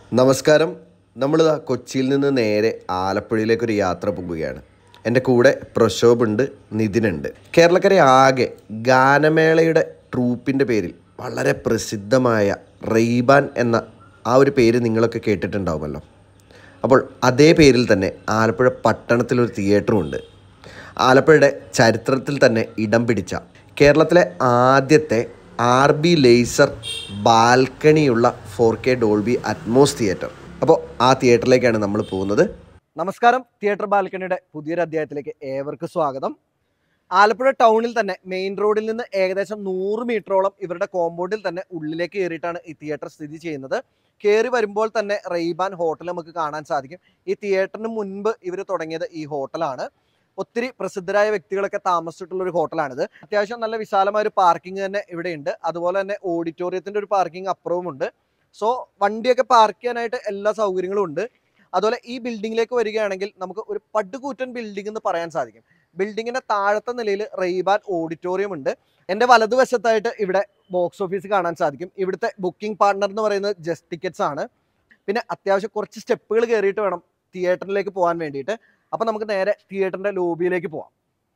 നമസ്കാരം നമ്മളിതാ കൊച്ചിയിൽ നിന്ന് നേരെ ആലപ്പുഴയിലേക്കൊരു യാത്ര പോകുകയാണ് എൻ്റെ കൂടെ പ്രശോഭുണ്ട് നിതിനുണ്ട് കേരളക്കരെ ആകെ ഗാനമേളയുടെ ട്രൂപ്പിൻ്റെ പേരിൽ വളരെ പ്രസിദ്ധമായ റെയ്ബാൻ എന്ന ആ ഒരു പേര് നിങ്ങളൊക്കെ കേട്ടിട്ടുണ്ടാവുമല്ലോ അപ്പോൾ അതേ പേരിൽ തന്നെ ആലപ്പുഴ പട്ടണത്തിലൊരു തിയേറ്ററും ഉണ്ട് ആലപ്പുഴയുടെ ചരിത്രത്തിൽ തന്നെ ഇടം പിടിച്ച കേരളത്തിലെ ആദ്യത്തെ ആർ ബി ലേസർ ബാൽക്കണിയുള്ള four K Dolby Atmos theatre അപ്പോൾ ആ തിയേറ്ററിലേക്കാണ് നമ്മൾ പോകുന്നത് നമസ്കാരം തിയേറ്റർ ബാൽക്കണിയുടെ പുതിയൊരു അധ്യായത്തിലേക്ക് ഏവർക്കും സ്വാഗതം ആലപ്പുഴ ടൗണിൽ തന്നെ മെയിൻ റോഡിൽ നിന്ന് ഏകദേശം നൂറ് മീറ്ററോളം ഇവരുടെ കോമ്പൗണ്ടിൽ തന്നെ ഉള്ളിലേക്ക് കയറിയിട്ടാണ് ഈ തിയേറ്റർ സ്ഥിതി ചെയ്യുന്നത് കയറി വരുമ്പോൾ തന്നെ റെയ്ബാൻ ഹോട്ടൽ നമുക്ക് കാണാൻ സാധിക്കും ഈ തിയേറ്ററിന് മുൻപ് ഇവർ തുടങ്ങിയത് ഈ ഹോട്ടലാണ് ഒത്തിരി പ്രസിദ്ധരായ വ്യക്തികളൊക്കെ താമസിച്ചിട്ടുള്ള ഒരു ഹോട്ടലാണിത് അത്യാവശ്യം നല്ല വിശാലമായ ഒരു പാർക്കിംഗ് തന്നെ ഇവിടെ ഉണ്ട് അതുപോലെ തന്നെ ഓഡിറ്റോറിയത്തിന്റെ ഒരു പാർക്കിംഗ് അപ്പുറവും ഉണ്ട് സോ വണ്ടിയൊക്കെ പാർക്ക് ചെയ്യാനായിട്ട് എല്ലാ സൗകര്യങ്ങളും ഉണ്ട് അതുപോലെ ഈ ബിൽഡിങ്ങിലേക്ക് വരികയാണെങ്കിൽ നമുക്ക് ഒരു പടുകൂറ്റൻ ബിൽഡിംഗ് എന്ന് പറയാൻ സാധിക്കും ബിൽഡിങ്ങിന്റെ താഴത്തെ നിലയിൽ റെയ്ബാൻ ഓഡിറ്റോറിയം ഉണ്ട് എൻ്റെ വലതുവശത്തായിട്ട് ഇവിടെ ബോക്സ് ഓഫീസ് കാണാൻ സാധിക്കും ഇവിടുത്തെ ബുക്കിംഗ് പാർട്ണർ എന്ന് പറയുന്നത് ജസ്റ്റ് ടിക്കറ്റ്സ് ആണ് പിന്നെ അത്യാവശ്യം കുറച്ച് സ്റ്റെപ്പുകൾ കയറിയിട്ട് വേണം തിയേറ്ററിലേക്ക് പോകാൻ വേണ്ടിയിട്ട് അപ്പൊ നമുക്ക് നേരെ തിയേറ്ററിന്റെ ലോബിയിലേക്ക് പോവാം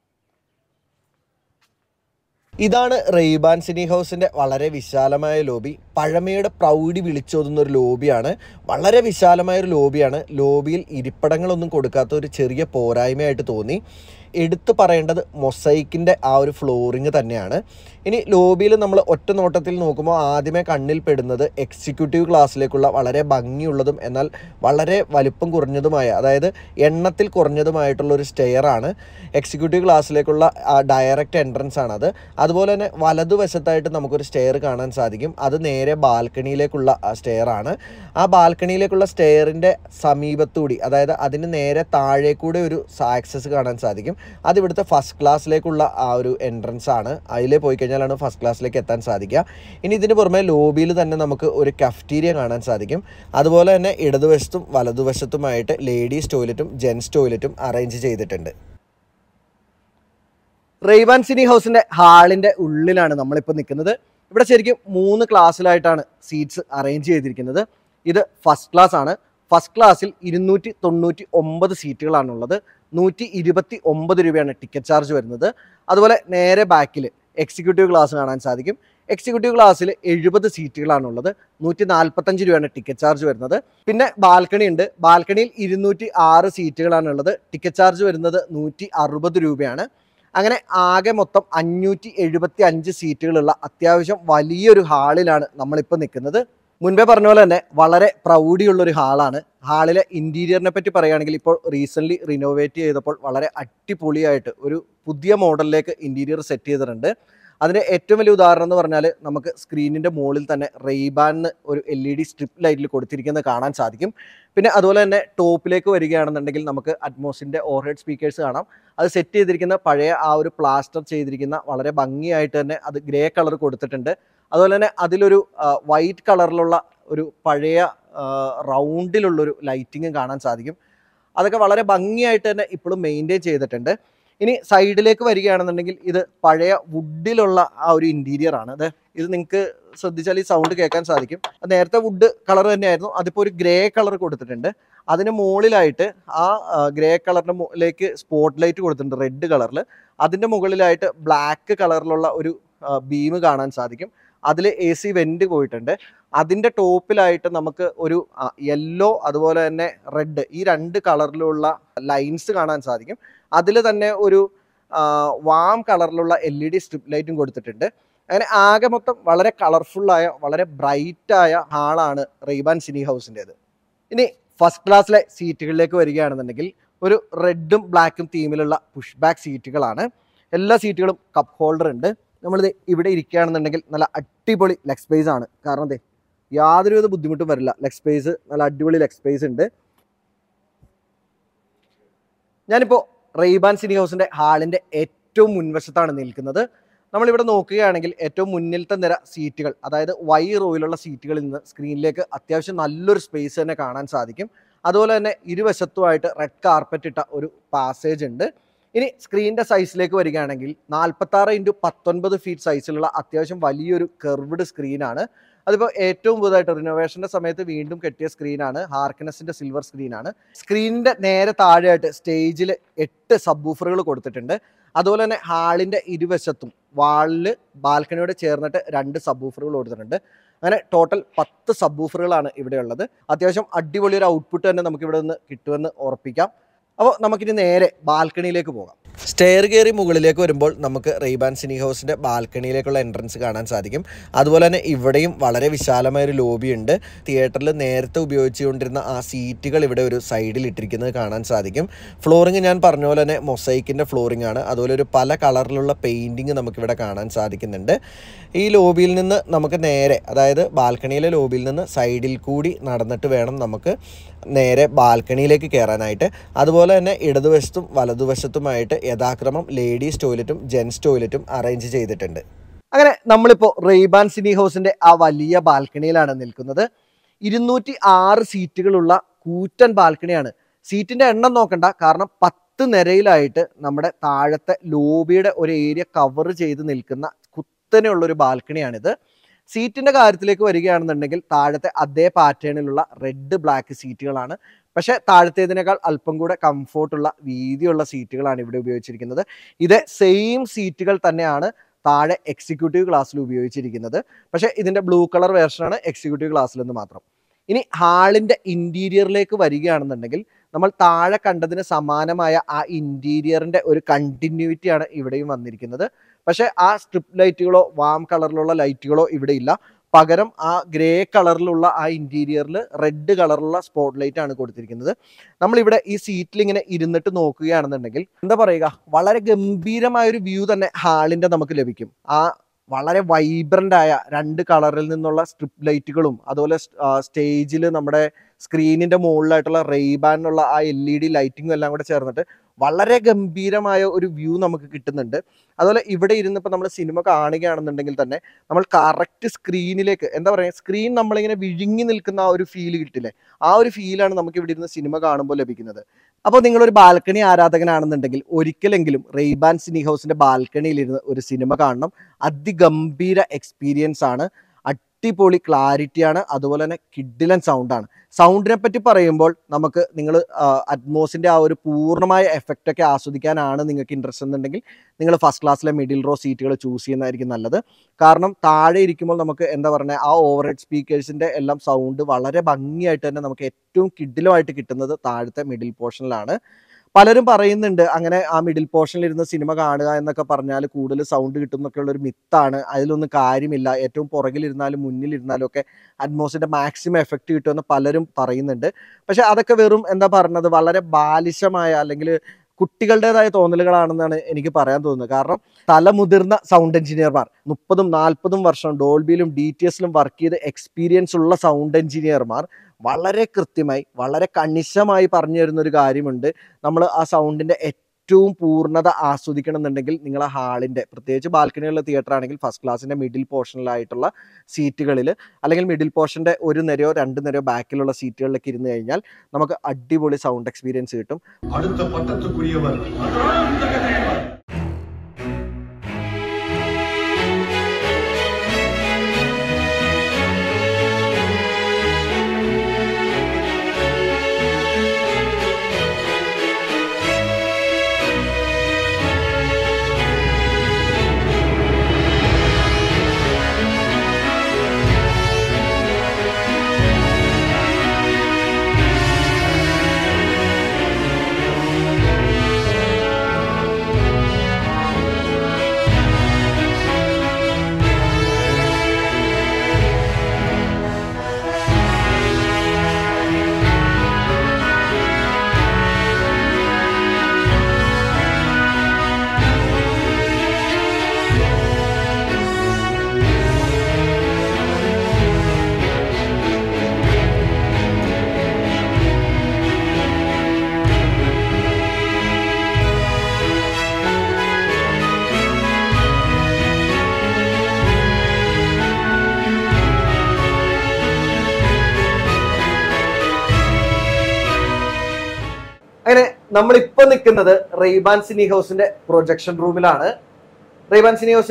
ഇതാണ് റെയ്ബാൻ സിനി ഹൗസിന്റെ വളരെ വിശാലമായ ലോബി പഴമയുടെ പ്രൗഢി വിളിച്ചോതുന്ന ഒരു ലോബിയാണ് വളരെ വിശാലമായ ഒരു ലോബിയാണ് ലോബിയിൽ ഇരിപ്പിടങ്ങളൊന്നും കൊടുക്കാത്ത ഒരു ചെറിയ പോരായ്മയായിട്ട് തോന്നി എടുത്തു പറയേണ്ടത് മൊസൈക്കിൻ്റെ ആ ഒരു ഫ്ലോറിങ് തന്നെയാണ് ഇനി ലോബിയിൽ നമ്മൾ ഒറ്റ നോട്ടത്തിൽ നോക്കുമ്പോൾ ആദ്യമേ കണ്ണിൽ പെടുന്നത് എക്സിക്യൂട്ടീവ് ക്ലാസ്സിലേക്കുള്ള വളരെ ഭംഗിയുള്ളതും എന്നാൽ വളരെ വലിപ്പം കുറഞ്ഞതുമായ അതായത് എണ്ണത്തിൽ കുറഞ്ഞതുമായിട്ടുള്ള ഒരു സ്റ്റെയർ ആണ് എക്സിക്യൂട്ടീവ് ക്ലാസ്സിലേക്കുള്ള ഡയറക്റ്റ് എൻട്രൻസ് ആണ് അത് അതുപോലെ തന്നെ വലതുവശത്തായിട്ട് നമുക്കൊരു സ്റ്റെയർ കാണാൻ സാധിക്കും അത് നേരെ ബാൽക്കണിയിലേക്കുള്ള സ്റ്റെയർ ആണ് ആ ബാൽക്കണിയിലേക്കുള്ള സ്റ്റെയറിൻ്റെ സമീപത്തൂടി അതായത് അതിന് നേരെ താഴേക്കൂടെ ഒരു ആക്സസ് കാണാൻ സാധിക്കും അത് ഇവിടുത്തെ ഫസ്റ്റ് ക്ലാസ്സിലേക്കുള്ള ആ ഒരു എൻട്രൻസ് ആണ് അതിലേ പോയി കഴിഞ്ഞാലാണ് ഫസ്റ്റ് ക്ലാസ്സിലേക്ക് എത്താൻ സാധിക്കുക ഇനി ഇതിന് പുറമെ ലോബിയിൽ തന്നെ നമുക്ക് ഒരു കഫ്റ്റീരിയ കാണാൻ സാധിക്കും അതുപോലെ തന്നെ ഇടതുവശത്തും വലതുവശത്തുമായിട്ട് ലേഡീസ് ടോയ്ലറ്റും ജെൻസ് ടോയ്ലറ്റും അറേഞ്ച് ചെയ്തിട്ടുണ്ട് റെയ്വാൻ സിനി ഹൗസിന്റെ ഹാളിന്റെ ഉള്ളിലാണ് നമ്മളിപ്പോൾ നിൽക്കുന്നത് ഇവിടെ ശരിക്കും മൂന്ന് ക്ലാസ്സിലായിട്ടാണ് സീറ്റ്സ് അറേഞ്ച് ചെയ്തിരിക്കുന്നത് ഇത് ഫസ്റ്റ് ക്ലാസ് ആണ് ഫസ്റ്റ് ക്ലാസ്സിൽ ഇരുന്നൂറ്റി തൊണ്ണൂറ്റി ഒമ്പത് സീറ്റുകളാണുള്ളത് നൂറ്റി ഇരുപത്തി ഒമ്പത് രൂപയാണ് ടിക്കറ്റ് ചാർജ് വരുന്നത് അതുപോലെ നേരെ ബാക്കിൽ എക്സിക്യൂട്ടീവ് ക്ലാസ് കാണാൻ സാധിക്കും എക്സിക്യൂട്ടീവ് ക്ലാസ്സിൽ എഴുപത് സീറ്റുകളാണുള്ളത് നൂറ്റി നാൽപ്പത്തഞ്ച് രൂപയാണ് ടിക്കറ്റ് ചാർജ് വരുന്നത് പിന്നെ ബാൽക്കണി ഉണ്ട് ബാൽക്കണിയിൽ ഇരുന്നൂറ്റി ആറ് സീറ്റുകളാണുള്ളത് ടിക്കറ്റ് ചാർജ് വരുന്നത് നൂറ്റി അറുപത് രൂപയാണ് അങ്ങനെ ആകെ മൊത്തം അഞ്ഞൂറ്റി എഴുപത്തി അഞ്ച് സീറ്റുകളുള്ള അത്യാവശ്യം വലിയൊരു ഹാളിലാണ് നമ്മളിപ്പോൾ നിൽക്കുന്നത് മുൻപേ പറഞ്ഞ പോലെ തന്നെ വളരെ പ്രൗഢിയുള്ള ഒരു ഹാളാണ് ഹാളിലെ ഇന്റീരിയറിനെ പറ്റി പറയുകയാണെങ്കിൽ ഇപ്പോൾ റീസെന്റ് റിനോവേറ്റ് ചെയ്തപ്പോൾ വളരെ അടിപൊളിയായിട്ട് ഒരു പുതിയ മോഡലിലേക്ക് ഇന്റീരിയർ സെറ്റ് ചെയ്തിട്ടുണ്ട് അതിൻ്റെ ഏറ്റവും വലിയ ഉദാഹരണം എന്ന് പറഞ്ഞാൽ നമുക്ക് സ്ക്രീനിൻ്റെ മുകളിൽ തന്നെ റെയ്ബാനിന് ഒരു എൽ ഇ ഡി സ്ട്രിപ്പ് ലൈറ്റിൽ കൊടുത്തിരിക്കുന്നത് കാണാൻ സാധിക്കും പിന്നെ അതുപോലെ തന്നെ ടോപ്പിലേക്ക് വരികയാണെന്നുണ്ടെങ്കിൽ നമുക്ക് അറ്റ്മോസിൻ്റെ ഓവർഹെഡ് സ്പീക്കേഴ്സ് കാണാം അത് സെറ്റ് ചെയ്തിരിക്കുന്ന പഴയ ആ ഒരു പ്ലാസ്റ്റർ ചെയ്തിരിക്കുന്ന വളരെ ഭംഗിയായിട്ട് തന്നെ അത് ഗ്രേ കളർ കൊടുത്തിട്ടുണ്ട് അതുപോലെ തന്നെ അതിലൊരു വൈറ്റ് കളറിലുള്ള ഒരു പഴയ റൗണ്ടിലുള്ളൊരു ലൈറ്റിങ്ങും കാണാൻ സാധിക്കും അതൊക്കെ വളരെ ഭംഗിയായിട്ട് തന്നെ ഇപ്പോഴും മെയിൻറ്റെയിൻ ചെയ്തിട്ടുണ്ട് ഇനി സൈഡിലേക്ക് വരികയാണെന്നുണ്ടെങ്കിൽ ഇത് പഴയ വുഡിലുള്ള ആ ഒരു ഇൻറ്റീരിയർ ആണ് അത് ഇത് നിങ്ങൾക്ക് ശ്രദ്ധിച്ചാൽ ഈ സൗണ്ട് കേൾക്കാൻ സാധിക്കും അത് നേരത്തെ വുഡ് കളർ തന്നെയായിരുന്നു അതിപ്പോൾ ഒരു ഗ്രേ കളർ കൊടുത്തിട്ടുണ്ട് അതിന് മുകളിലായിട്ട് ആ ഗ്രേ കളറിൻ്റെ മുകളിലേക്ക് സ്പോട്ട് ലൈറ്റ് കൊടുത്തിട്ടുണ്ട് റെഡ് കളറിൽ അതിൻ്റെ മുകളിലായിട്ട് ബ്ലാക്ക് കളറിലുള്ള ഒരു ബീം കാണാൻ സാധിക്കും അതിൽ എ സി വെൻറ്റ് പോയിട്ടുണ്ട് അതിൻ്റെ ടോപ്പിലായിട്ട് നമുക്ക് ഒരു യെല്ലോ അതുപോലെ തന്നെ റെഡ് ഈ രണ്ട് കളറിലുള്ള ലൈൻസ് കാണാൻ സാധിക്കും അതിൽ തന്നെ ഒരു വാം കളറിലുള്ള എൽ ഇ ഡി സ്ട്രിപ്പ് ലൈറ്റും കൊടുത്തിട്ടുണ്ട് അങ്ങനെ ആകെ മൊത്തം വളരെ കളർഫുള്ളായ വളരെ ബ്രൈറ്റായ ഹാളാണ് റെയ്ബാൻ സിനി ഹൗസിൻ്റേത് ഇനി ഫസ്റ്റ് ക്ലാസ്സിലെ സീറ്റുകളിലേക്ക് വരികയാണെന്നുണ്ടെങ്കിൽ ഒരു റെഡും ബ്ലാക്കും തീമിലുള്ള പുഷ് ബാക്ക് സീറ്റുകളാണ് എല്ലാ സീറ്റുകളും കപ്പ് ഹോൾഡർ ഉണ്ട് നമ്മളിത് ഇവിടെ ഇരിക്കുകയാണെന്നുണ്ടെങ്കിൽ നല്ല അടിപൊളി ലെഗ് സ്പേസ് ആണ് കാരണം അതെ യാതൊരുവിധ ബുദ്ധിമുട്ടും വരില്ല ലെഗ് സ്പേസ് നല്ല അടിപൊളി ലെഗ് സ്പേസ് ഉണ്ട് ഞാനിപ്പോൾ റെയ്ബാൻ സിനി ഹൗസിന്റെ ഹാളിന്റെ ഏറ്റവും മുൻവശത്താണ് നിൽക്കുന്നത് നമ്മളിവിടെ നോക്കുകയാണെങ്കിൽ ഏറ്റവും മുന്നിലത്തെ നിര സീറ്റുകൾ അതായത് വൈ റോയിലുള്ള സീറ്റുകളിൽ നിന്ന് സ്ക്രീനിലേക്ക് അത്യാവശ്യം നല്ലൊരു സ്പേസ് തന്നെ കാണാൻ സാധിക്കും അതുപോലെ തന്നെ ഇരുവശത്തുമായിട്ട് റെഡ് കാർപ്പറ്റ് ഇട്ട ഒരു പാസേജ് ഉണ്ട് ഇനി സ്ക്രീനിന്റെ സൈസിലേക്ക് വരികയാണെങ്കിൽ നാൽപ്പത്തി ആറ് ഇൻറ്റു പത്തൊൻപത് ഫീറ്റ് സൈസിലുള്ള അത്യാവശ്യം വലിയൊരു കെർവ്ഡ് സ്ക്രീനാണ് അതിപ്പോൾ ഏറ്റവും പുതുതായിട്ട് റിനോവേഷന്റെ സമയത്ത് വീണ്ടും കെട്ടിയ സ്ക്രീനാണ് ഹാർക്കനസിന്റെ സിൽവർ സ്ക്രീനാണ് സ്ക്രീനിന്റെ നേരെ താഴെയായിട്ട് സ്റ്റേജിൽ എട്ട് സബ്ബൂഫറുകൾ കൊടുത്തിട്ടുണ്ട് അതുപോലെ തന്നെ ഹാളിന്റെ ഇരുവശത്തും വാളില് ബാൽക്കണിയോട് ചേർന്നിട്ട് രണ്ട് സബ്ബൂഫറുകൾ കൊടുത്തിട്ടുണ്ട് അങ്ങനെ ടോട്ടൽ പത്ത് സബ്ബൂഫറുകളാണ് ഇവിടെ ഉള്ളത് അത്യാവശ്യം അടിപൊളി ഒരു ഔട്ട്പുട്ട് തന്നെ നമുക്ക് ഇവിടെ നിന്ന് കിട്ടുമെന്ന് ഉറപ്പിക്കാം അപ്പോൾ നമുക്കിനി നേരെ ബാൽക്കണിയിലേക്ക് പോകാം സ്റ്റെയർ കയറി മുകളിലേക്ക് വരുമ്പോൾ നമുക്ക് റെയ്ബാൻ സിനി ഹൗസിൻ്റെ ബാൽക്കണിയിലേക്കുള്ള എൻട്രൻസ് കാണാൻ സാധിക്കും അതുപോലെ തന്നെ ഇവിടെയും വളരെ വിശാലമായ ഒരു ലോബി ഉണ്ട് തിയേറ്ററിൽ നേരത്തെ ഉപയോഗിച്ചുകൊണ്ടിരുന്ന ആ സീറ്റുകൾ ഇവിടെ ഒരു സൈഡിൽ ഇട്ടിരിക്കുന്നത് കാണാൻ സാധിക്കും ഫ്ലോറിങ് ഞാൻ പറഞ്ഞ പോലെ തന്നെ മൊസൈക്കിൻ്റെ ഫ്ലോറിംഗ് ആണ് അതുപോലെ ഒരു പല കളറിലുള്ള പെയിൻറ്റിങ് നമുക്കിവിടെ കാണാൻ സാധിക്കുന്നുണ്ട് ഈ ലോബിയിൽ നിന്ന് നമുക്ക് നേരെ അതായത് ബാൽക്കണിയിലെ ലോബിയിൽ നിന്ന് സൈഡിൽ കൂടി നടന്നിട്ട് വേണം നമുക്ക് നേരെ ബാൽക്കണിയിലേക്ക് കയറാനായിട്ട് അതുപോലെ തന്നെ ഇടതുവശത്തും വലതുവശത്തുമായിട്ട് യഥാക്രമം ലേഡീസ് ടോയ്ലറ്റും ജെൻസ് ടോയ്ലറ്റും അറേഞ്ച് ചെയ്തിട്ടുണ്ട് അങ്ങനെ നമ്മളിപ്പോൾ റെയ്ബാൻ സിനി ഹൗസിന്റെ ആ വലിയ ബാൽക്കണിയിലാണ് നിൽക്കുന്നത് ഇരുന്നൂറ്റി ആറ് സീറ്റുകളുള്ള കൂറ്റൻ ബാൽക്കണിയാണ് സീറ്റിന്റെ എണ്ണം നോക്കണ്ട കാരണം പത്ത് നിരയിലായിട്ട് നമ്മുടെ താഴത്തെ ലോബിയുടെ ഒരു ഏരിയ കവർ ചെയ്ത് നിൽക്കുന്ന കുത്തനെയുള്ള ഒരു ബാൽക്കണിയാണിത് സീറ്റിന്റെ കാര്യത്തിലേക്ക് വരികയാണെന്നുണ്ടെങ്കിൽ താഴത്തെ അതേ പാറ്റേണിലുള്ള റെഡ് ബ്ലാക്ക് സീറ്റുകളാണ് പക്ഷേ താഴത്തേതിനേക്കാൾ അല്പം കൂടെ കംഫോർട്ടുള്ള വീതിയുള്ള സീറ്റുകളാണ് ഇവിടെ ഉപയോഗിച്ചിരിക്കുന്നത് ഇത് സെയിം സീറ്റുകൾ തന്നെയാണ് താഴെ എക്സിക്യൂട്ടീവ് ക്ലാസ്സിൽ ഉപയോഗിച്ചിരിക്കുന്നത് പക്ഷേ ഇതിന്റെ ബ്ലൂ കളർ വേർഷനാണ് എക്സിക്യൂട്ടീവ് ക്ലാസ്സിൽ നിന്ന് മാത്രം ഇനി ഹാളിന്റെ ഇന്റീരിയറിലേക്ക് വരികയാണെന്നുണ്ടെങ്കിൽ നമ്മൾ താഴെ കണ്ടതിന് സമാനമായ ആ ഇന്റീരിയറിന്റെ ഒരു കണ്ടിന്യൂറ്റിയാണ് ഇവിടെയും വന്നിരിക്കുന്നത് പക്ഷേ ആ സ്ട്രിപ്പ് ലൈറ്റുകളോ വാം കളറിലുള്ള ലൈറ്റുകളോ ഇവിടെ ഇല്ല പകരം ആ ഗ്രേ കളറിലുള്ള ആ ഇന്റീരിയറിൽ റെഡ് കളറിലുള്ള സ്പോട്ട് ലൈറ്റ് ആണ് കൊടുത്തിരിക്കുന്നത് നമ്മളിവിടെ ഈ സീറ്റിൽ ഇങ്ങനെ ഇരുന്നിട്ട് നോക്കുകയാണെന്നുണ്ടെങ്കിൽ എന്താ പറയുക വളരെ ഗംഭീരമായ ഒരു വ്യൂ തന്നെ ഹാളിന്റെ നമുക്ക് ലഭിക്കും ആ വളരെ വൈബ്രന്റ് ആയ രണ്ട് കളറിൽ നിന്നുള്ള സ്ട്രിപ്പ് ലൈറ്റുകളും അതുപോലെ സ്റ്റേജിൽ നമ്മുടെ സ്ക്രീനിന്റെ മുകളിലായിട്ടുള്ള റെയ്ബാനുള്ള ആ എൽ ഇ ഡി ലൈറ്റിങ്ങും എല്ലാം കൂടെ ചേർന്നിട്ട് വളരെ ഗംഭീരമായ ഒരു വ്യൂ നമുക്ക് കിട്ടുന്നുണ്ട് അതുപോലെ ഇവിടെ ഇരുന്നിപ്പോൾ നമ്മൾ സിനിമ കാണുകയാണെന്നുണ്ടെങ്കിൽ തന്നെ നമ്മൾ കറക്റ്റ് സ്ക്രീനിലേക്ക് എന്താ പറയുക സ്ക്രീൻ നമ്മളിങ്ങനെ വിഴുങ്ങി നിൽക്കുന്ന ആ ഒരു ഫീൽ കിട്ടില്ലേ ആ ഒരു ഫീലാണ് നമുക്ക് ഇവിടെ ഇരുന്ന് സിനിമ കാണുമ്പോൾ ലഭിക്കുന്നത് അപ്പോൾ നിങ്ങളൊരു ബാൽക്കണി ആരാധകനാണെന്നുണ്ടെങ്കിൽ ഒരിക്കലെങ്കിലും റെയ്ബാൻ സിനി ഹൗസിന്റെ ബാൽക്കണിയിൽ ഇരുന്ന് ഒരു സിനിമ കാണണം അതിഗംഭീര എക്സ്പീരിയൻസ് ആണ് അടിപൊളി ക്ലാരിറ്റിയാണ് അതുപോലെ തന്നെ കിഡിലൻ സൗണ്ടാണ് സൗണ്ടിനെ പറ്റി പറയുമ്പോൾ നമുക്ക് നിങ്ങൾ അറ്റ്മോസിന്റെ ആ ഒരു പൂർണ്ണമായ എഫക്റ്റ് ഒക്കെ ആസ്വദിക്കാനാണ് നിങ്ങൾക്ക് ഇൻട്രസ്റ്റ് എന്നുണ്ടെങ്കിൽ നിങ്ങൾ ഫസ്റ്റ് ക്ലാസ്സിലെ മിഡിൽ റോ സീറ്റുകൾ ചൂസ് ചെയ്യുന്നതായിരിക്കും നല്ലത് കാരണം താഴെ ഇരിക്കുമ്പോൾ നമുക്ക് എന്താ പറയുക ആ ഓവർ ഹെഡ് സ്പീക്കേഴ്സിന്റെ എല്ലാം സൗണ്ട് വളരെ ഭംഗിയായിട്ട് തന്നെ നമുക്ക് ഏറ്റവും കിഡിലുമായിട്ട് കിട്ടുന്നത് താഴത്തെ മിഡിൽ പോർഷനിലാണ് പലരും പറയുന്നുണ്ട് അങ്ങനെ ആ മിഡിൽ പോർഷനിൽ ഇരുന്ന് സിനിമ കാണുക എന്നൊക്കെ പറഞ്ഞാൽ കൂടുതൽ സൗണ്ട് കിട്ടും എന്നൊക്കെയുള്ള ഒരു മിത്താണ് അതിലൊന്നും കാര്യമില്ല ഏറ്റവും പുറകിലിരുന്നാലും മുന്നിലിരുന്നാലും ഒക്കെ അറ്റ്മോസിന്റെ മാക്സിമം എഫക്റ്റ് കിട്ടുമെന്ന് പലരും പറയുന്നുണ്ട് പക്ഷെ അതൊക്കെ വെറും എന്താ പറഞ്ഞത് വളരെ ബാലിശമായ അല്ലെങ്കിൽ കുട്ടികളുടേതായ തോന്നലുകളാണെന്നാണ് എനിക്ക് പറയാൻ തോന്നുന്നത് കാരണം തലമുതിർന്ന സൗണ്ട് എഞ്ചിനീയർമാർ മുപ്പതും നാൽപ്പതും വർഷം ഡോൾബിയിലും ഡി ടി എസിലും വർക്ക് ചെയ്ത് എക്സ്പീരിയൻസ് ഉള്ള സൗണ്ട് എഞ്ചിനീയർമാർ വളരെ കൃത്യമായി വളരെ കണിശമായി പറഞ്ഞു തരുന്ന ഒരു കാര്യമുണ്ട് നമ്മൾ ആ സൗണ്ടിന്റെ ഏറ്റവും പൂർണ്ണത ആസ്വദിക്കണം എന്നുണ്ടെങ്കിൽ നിങ്ങൾ ആ ഹാളിന്റെ പ്രത്യേകിച്ച് ബാൽക്കണിയുള്ള തിയേറ്റർ ആണെങ്കിൽ ഫസ്റ്റ് ക്ലാസിന്റെ മിഡിൽ പോർഷനിലായിട്ടുള്ള സീറ്റുകളിൽ അല്ലെങ്കിൽ മിഡിൽ പോർഷന്റെ ഒരു നിരയോ രണ്ട് നിരയോ ബാക്കിലുള്ള സീറ്റുകളിലേക്ക് ഇരുന്ന് കഴിഞ്ഞാൽ നമുക്ക് അടിപൊളി സൗണ്ട് എക്സ്പീരിയൻസ് കിട്ടും அடுத்த பட்டத்துக்குரியவர் അങ്ങനെ നമ്മളിപ്പോ നിൽക്കുന്നത് റെയ്ബാൻ സിനി ഹൗസിന്റെ പ്രൊജക്ഷൻ റൂമിലാണ് റെയ്ബാൻ സിനി ഹൗസിന്റെ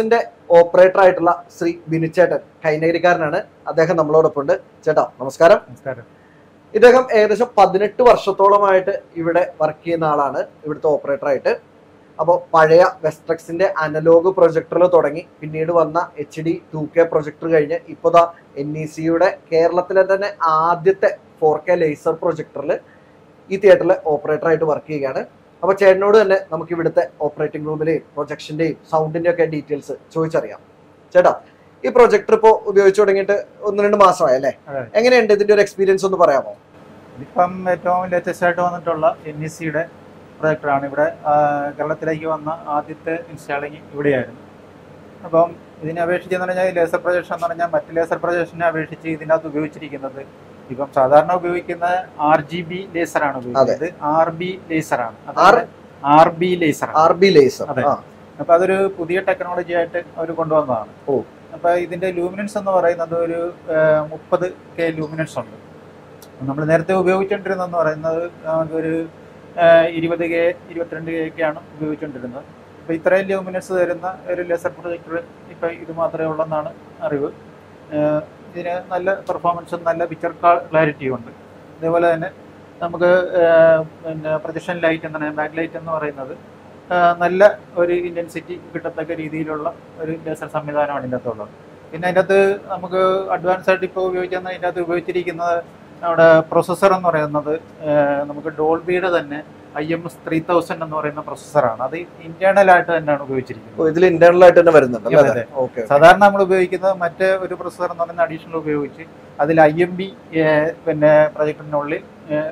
ഓപ്പറേറ്റർ ആയിട്ടുള്ള ശ്രീ ബിനുചേട്ടൻ കൈനഗരിക്കാരനാണ് അദ്ദേഹം നമ്മളോടൊപ്പം ഉണ്ട് ചേട്ടാ നമസ്കാരം നമസ്കാരം ഇദ്ദേഹം ഏകദേശം പതിനെട്ട് വർഷത്തോളമായിട്ട് ഇവിടെ വർക്ക് ചെയ്യുന്ന ആളാണ് ഇവിടുത്തെ ഓപ്പറേറ്റർ ആയിട്ട് അപ്പോൾ പഴയ വെസ്ട്രക്സിന്റെ അനലോഗ് പ്രൊജക്ടറിൽ തുടങ്ങി പിന്നീട് വന്ന H D two K projector കഴിഞ്ഞ് ഇപ്പോൾ ദാ എൻ ഇ സിയുടെ കേരളത്തിലെ തന്നെ ആദ്യത്തെ ഫോർ കെ ലേസർ പ്രൊജക്ടറിൽ ഈ തിയേറ്ററിലെ ഓപ്പറേറ്റർ ആയിട്ട് വർക്ക് ചെയ്യുകയാണ് അപ്പോൾ ചേട്ടനോട് തന്നെ നമുക്ക് ഇവിടുത്തെ ഓപ്പറേറ്റിംഗ് റൂമിലെയും പ്രൊജക്ഷന്റെയും സൗണ്ടിന്റെ ഒക്കെ ഡീറ്റെയിൽസ് ചോദിച്ചറിയാം ചേട്ടാ ഈ പ്രൊജക്ടർ ഇപ്പോൾ ഉപയോഗിച്ചു തുടങ്ങിയിട്ട് ഒന്ന് രണ്ട് മാസമായി അല്ലേ അതെ. എങ്ങനെയുണ്ട് ഇതിന്റെ ഒരു എക്സ്പീരിയൻസ് ഒന്ന് പറയാമോ ഇതിപ്പം ഏറ്റവും ലേറ്റസ്റ്റ് ആയിട്ട് വന്നിട്ടുള്ള എൻ ഇ സിയുടെ പ്രൊജക്ടറാണ് ഇവിടെ ആ, കേരളത്തിലേക്ക് വന്ന ആദ്യത്തെ ഇൻസ്റ്റാളിങ് ഇവിടെയായിരുന്നു അപ്പം ഇതിനെ അപേക്ഷിച്ച് എന്ന് പറഞ്ഞാൽ ലേസർ പ്രൊജക്ഷൻ എന്ന് പറഞ്ഞാൽ മറ്റ് ലേസർ പ്രൊജക്ഷനെ അപേക്ഷിച്ച് ഇതിനകത്ത് ഉപയോഗിച്ചിരിക്കുന്നത് ഇപ്പം സാധാരണ ഉപയോഗിക്കുന്ന ആർ ജി ബി ലേസറാണ് ഉപയോഗിക്കുന്നത് ആർ ബി ലേസറാണ് ആർ- ആർ ബി ലേസറാണ് ആർ ബി ലേസർ അതെ. അപ്പൊ അതൊരു പുതിയ ടെക്നോളജി ആയിട്ട് അവർ കൊണ്ടുവന്നതാണ് ഓ. അപ്പൊ ഇതിന്റെ ലൂമിനൻസ് എന്ന് പറയുന്നത് ഒരു മുപ്പത് കെ ലൂമിനൻസ് ഉണ്ട് നമ്മൾ നേരത്തെ ഉപയോഗിച്ചുകൊണ്ടിരുന്നെന്ന് പറയുന്നത് നമുക്കൊരു ഇരുപത് കെ ഇരുപത്തിരണ്ട് കെ ഒക്കെയാണ് ഉപയോഗിച്ചുകൊണ്ടിരുന്നത് അപ്പോൾ ഇത്രയും ലൂമിനൻസ് തരുന്ന ഒരു ലെസർ പ്രൊജക്ടർ ഇപ്പം ഇത് മാത്രമേ ഉള്ളെന്നാണ് അറിവ് ഏഹ് ഇതിന് നല്ല പെർഫോമൻസും നല്ല പിക്ചർ ക്ലാരിറ്റിയും ഉണ്ട് അതേപോലെ തന്നെ നമുക്ക് ഏഹ് പിന്നെ പ്രൊജക്ഷൻ ലൈറ്റ് എന്താണ് ബാക്ക് ലൈറ്റ് എന്ന് പറയുന്നത് ഏഹ് നല്ല ഒരു ഇൻറ്റൻസിറ്റി കിട്ടത്തക്ക രീതിയിലുള്ള ഒരു ലേസർ സംവിധാനമാണ് ഇതിൻ്റെ അകത്തുള്ളത് പിന്നെ അതിൻ്റെ അകത്ത് നമുക്ക് അഡ്വാൻസ് ആയിട്ട് ഇപ്പോൾ ഉപയോഗിക്കുന്ന അതിൻ്റെ അകത്ത് ഉപയോഗിച്ചിരിക്കുന്നത് നമ്മുടെ പ്രൊസസ്സർ എന്ന് പറയുന്നത് ഏഹ് നമുക്ക് ഡോൾബിയുടെ തന്നെ I M S three thousand എന്ന് പറയുന്ന പ്രൊസസ്സറാണ് അത് ഇന്റേണൽ ആയിട്ട് തന്നെയാണ് ഉപയോഗിച്ചിരിക്കുന്നത് ഇതിൽ ഇന്റേണൽ ആയിട്ട് തന്നെ വരുന്നുണ്ട് അതെ, അതെ. ഓക്കെ സാധാരണ നമ്മൾ ഉപയോഗിക്കുന്നത് മറ്റ് ഒരു പ്രൊസസ്സർ എന്ന് പറയുന്ന അഡീഷണൽ ഉപയോഗിച്ച് അതിൽ ഐ എം ബി പിന്നെ പ്രൊജക്ടറിനുള്ളിൽ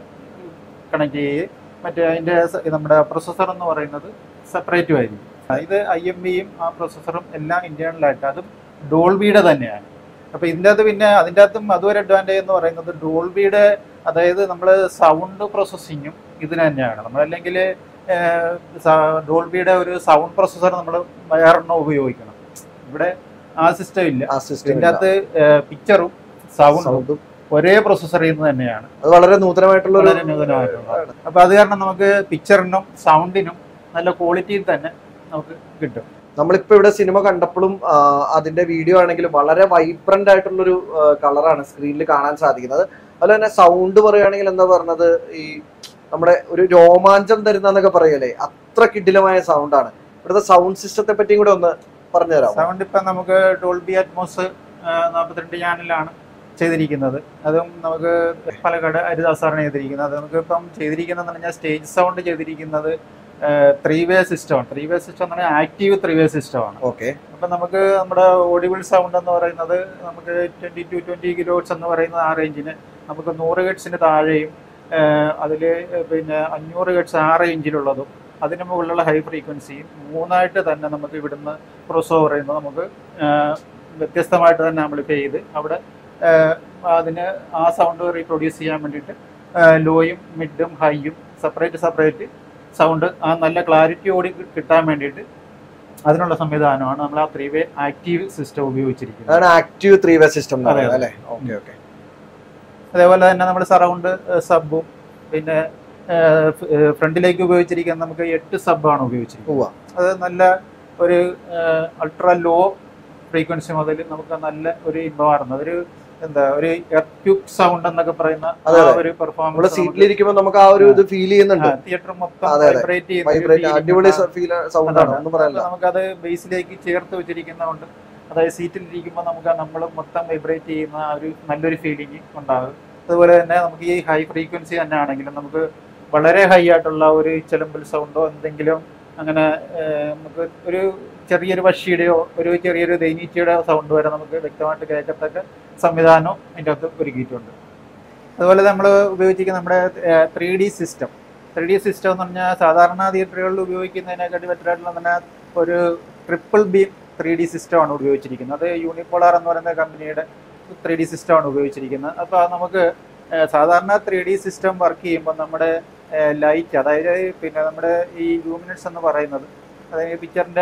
കണക്ട് ചെയ്യുകയും മറ്റേ അതിൻ്റെ സ- നമ്മുടെ പ്രൊസസ്സർ എന്ന് പറയുന്നത് സെപ്പറേറ്റും ആയിരിക്കും ഇത് ഐ എം ബിയും ആ പ്രൊസസ്സറും എല്ലാം ഇന്റേണലായിട്ട് അതും ഡോൾബിയുടെ തന്നെയാണ് അപ്പോൾ ഇതിൻ്റെ അകത്ത് പിന്നെ അതിൻ്റെ അകത്തും അതൊരു അഡ്വാൻറ്റേജ് എന്ന് പറയുന്നത് ഡോൾബിയുടെ അതായത് നമ്മൾ സൗണ്ട് പ്രോസസ്സിങ്ങും ഇതിന് തന്നെയാണ് നമ്മളല്ലെങ്കിൽ ഡോൾബിയുടെ ഒരു സൗണ്ട് പ്രോസസ്സർ നമ്മൾ വേറെണ്ണം ഉപയോഗിക്കണം ഇവിടെ ആ സിസ്റ്റം ഇല്ല ആ ഇതിൻ്റെ സിസ്റ്റം അകത്ത് പിക്ചറും സൗണ്ടും സൗണ്ടും ഒരേ പ്രൊസസ്സറിൽ നിന്ന് തന്നെയാണ് അത് വളരെ നൂതനമായിട്ടുള്ള വളരെ നൂതനമായിട്ടുള്ള അപ്പൊ അത് കാരണം നമുക്ക് പിക്ചറിനും സൗണ്ടിനും നല്ല ക്വാളിറ്റിയിൽ തന്നെ നമുക്ക് കിട്ടും നമ്മളിപ്പോ ഇവിടെ സിനിമ കണ്ടപ്പോഴും ആ, അതിന്റെ വീഡിയോ ആണെങ്കിലും വളരെ വൈബ്രന്റ് ആയിട്ടുള്ളൊരു കളറാണ് സ്ക്രീനിൽ കാണാൻ സാധിക്കുന്നത് അതുപോലെ തന്നെ സൗണ്ട് പറയുകയാണെങ്കിൽ എന്താ പറഞ്ഞത് ഈ നമ്മുടെ ഒരു രോമാഞ്ചം തരുന്നതൊക്കെ പറയല്ലേ അത്ര കിഡിലമായ സൗണ്ടാണ് ഇവിടുത്തെ സൗണ്ട് സിസ്റ്റത്തെ പറ്റിയും കൂടെ ഒന്ന് പറഞ്ഞുതരാമോ സൗണ്ട് ഇപ്പം നമുക്ക് ഡോൾബി അറ്റ്മോസ് നാൽപ്പത്തിരണ്ട് ചാനലാണ് ചെയ്തിരിക്കുന്നത് അതും നമുക്ക് പാലക്കാട് ഹരിദാസാറാണ് ചെയ്തിരിക്കുന്നത് അത് നമുക്ക് ഇപ്പം ചെയ്തിരിക്കുന്നതെന്ന് പറഞ്ഞാൽ സ്റ്റേജ് സൗണ്ട് ചെയ്തിരിക്കുന്നത് ത്രീ വേ സിസ്റ്റമാണ് ത്രീ വേ സിസ്റ്റം എന്ന് പറഞ്ഞാൽ ആക്റ്റീവ് ത്രീ വേ സിസ്റ്റമാണ് ഓക്കെ അപ്പം നമുക്ക് നമ്മുടെ ഓഡിബിൾ സൗണ്ട് എന്ന് പറയുന്നത് നമുക്ക് ട്വൻറ്റി ടു ട്വൻറ്റി കിലോട്ട്സ് എന്ന് പറയുന്ന ആ റേഞ്ചിന് നമുക്ക് നൂറ് ഹെഡ്സിന് താഴെയും അതിൽ പിന്നെ അഞ്ഞൂറ് ഹെഡ്സ് ആ റേഞ്ചിലുള്ളതും അതിന് മുകളിലുള്ള ഹൈ ഫ്രീക്വൻസിയും മൂന്നായിട്ട് തന്നെ നമുക്ക് ഇവിടുന്ന് ക്രോസ് ഓവർ ചെയ്യുന്നത് നമുക്ക് ആ, വ്യത്യസ്തമായിട്ട് തന്നെ ആംപ്ലിഫൈ ചെയ്ത് അവിടെ ആ, അതിന് ആ സൗണ്ട് റീപ്രൊഡ്യൂസ് ചെയ്യാൻ വേണ്ടിയിട്ട് ലോയും മിഡും ഹൈയും സെപ്പറേറ്റ് സെപ്പറേറ്റ് സൗണ്ട് ആ നല്ല ക്ലാരിറ്റിയോട് കിട്ടാൻ വേണ്ടിയിട്ട് അതിനുള്ള സംവിധാനമാണ് നമ്മൾ ആ ത്രീ വേ ആക്റ്റീവ് സിസ്റ്റം ഉപയോഗിച്ചിരിക്കുന്നത് അതാണ് ആക്റ്റീവ് ത്രീ വേ സിസ്റ്റം അതെ, അതെ. അല്ലേ ഓക്കെ ഓക്കെ അതേപോലെ തന്നെ നമ്മൾ സറൗണ്ട് സബും പിന്നെ ഫ്രണ്ടിലേക്ക് ഉപയോഗിച്ചിരിക്കുന്ന നമുക്ക് എട്ട് സബാണ് ഉപയോഗിച്ചിരിക്കുന്നത് ഉവ്വ. അത് നല്ല ഒരു അൾട്രാ ലോ ഫ്രീക്വൻസി മുതൽ നമുക്ക് നല്ല ഒരു ഇമ്പമാറുന്നു അതൊരു എന്താ ഒരു എർക്യൂക്ക് സൗണ്ട് എന്നൊക്കെ പറയുന്ന ആ അതെ, അതെ. ഒരു നമ്മള് പെർഫോമൻസ് സീറ്റിലിരിക്കുമ്പോൾ നമുക്ക് ആ ഒരു ഇത് ഫീൽ ചെയ്യുന്നുണ്ട് തിയേറ്റർ മൊത്തം അതെ, അതെ. വൈബ്രേറ്റ് വൈബ്രേറ്റ് അടിപൊളി ഫീൽ സൗണ്ട് ആണ് അതാണ്. ഒന്നും പറയാനില്ല അപ്പൊ നമുക്കത് ബേസിലേക്ക് ചേർത്ത് വെച്ചിരിക്കുന്നതുകൊണ്ട് അതായത് സീറ്റിൽ ഇരിക്കുമ്പോൾ നമുക്ക് നമ്മൾ മൊത്തം വൈബ്രേറ്റ് ചെയ്യുന്ന ആ ഒരു നല്ലൊരു ഫീലിംഗ് ഉണ്ടാകും അതുപോലെ തന്നെ നമുക്ക് ഈ ഹൈ ഫ്രീക്വൻസി തന്നെ ആണെങ്കിലും നമുക്ക് വളരെ ഹൈ ആയിട്ടുള്ള ഒരു ചിലമ്പൽ സൗണ്ടോ എന്തെങ്കിലും അങ്ങനെ ഏഹ്, നമുക്ക് ഒരു ചെറിയൊരു പക്ഷിയുടെയോ ഒരു ചെറിയൊരു ദൈനീച്ചയുടെ സൗണ്ട് വരെ നമുക്ക് വ്യക്തമായിട്ട് കേൾക്കത്തക്ക സംവിധാനവും അതിൻ്റെ അകത്ത് ഒരുക്കിയിട്ടുണ്ട് അതുപോലെ നമ്മൾ ഉപയോഗിച്ചിരിക്കുന്ന നമ്മുടെ three D system three D system എന്ന് പറഞ്ഞാൽ സാധാരണ തിയേറ്ററുകളിൽ ഉപയോഗിക്കുന്നതിനെക്കാട്ടി ബെറ്റർ ആയിട്ടുള്ള തന്നെ ഒരു ട്രിപ്പിൾ ബീം ത്രീ ഡി സിസ്റ്റമാണ് ഉപയോഗിച്ചിരിക്കുന്നത് അത് യൂണിപ്പോളാർ എന്ന് പറയുന്ന കമ്പനിയുടെ ത്രീ ഡി സിസ്റ്റമാണ് ഉപയോഗിച്ചിരിക്കുന്നത് അപ്പോൾ നമുക്ക് ഏഹ്, സാധാരണ ത്രീ ഡി സിസ്റ്റം വർക്ക് ചെയ്യുമ്പോൾ നമ്മുടെ ലൈറ്റ് അതായത് പിന്നെ നമ്മുടെ ഈ ലൂമിനൻസ് എന്ന് പറയുന്നത് അതായത് പിക്ചറിൻ്റെ